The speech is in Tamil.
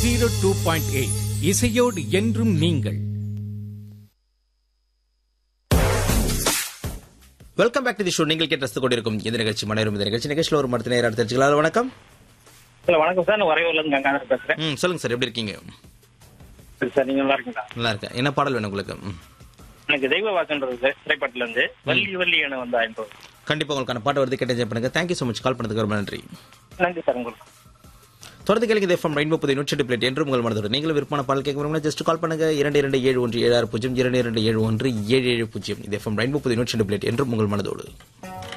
ஜீரோ டூ பாயிண்ட் எயிட் இசையோடு என்றும் நீங்கள் welcome back to the show நீங்கள் கேட்டு ரசித்துக் கொண்டிருக்கும் இந்த நிகழ்ச்சி மனைவரும் இந்த நிகழ்ச்சி நிகழ்ச்சியில் ஒரு மருத்துவ நேரம் தெரிஞ்சுக்கலாம் வணக்கம் ஹலோ வணக்கம் சார் நான் வரையூர்ல இருந்து கங்காதர் பேசுறேன் ம் சொல்லுங்க சார் எப்படி இருக்கீங்க சரி சார் நீங்க நல்லா இருக்கீங்களா நல்லா இருக்கேன் என்ன பாடல் வேணும் உங்களுக்கு ம். எனக்கு தெய்வ வாக்குன்றது திரைப்படத்துல இருந்து வள்ளி வள்ளி என வந்தா என்பது கண்டிப்பா உங்களுக்கான பாட்டு வருது கேட்டு enjoy பண்ணுங்க தேங்க்யூ ஸோ மச் கால் பண்ணதுக்கு ரொம்ப நன்றி நன்றி சார் உங்களுக்கு தொடர்ந்து கேளுங்க எஃப்எம் ரெயின்போ புதிய நூற்றி பிளேட் என்று உங்கள் மனதோடு நீங்களும் விருப்பமான பாடல் கேட்க விரும்பினா ஜஸ்ட் கால் பண்ணுங்க இரண்டு இரண்டு ஏழு ஒன்று ஏழு ஆறு பூஜ்ஜியம் இரண்டு இரண்டு ஏழு ஒன்று ஏழு ஏழு பூஜ்ஜியம் இது எஃப்எம் ரெயின்போ புதிய நூற்றி பிளேட் என்றும் உங்கள் மனதோடு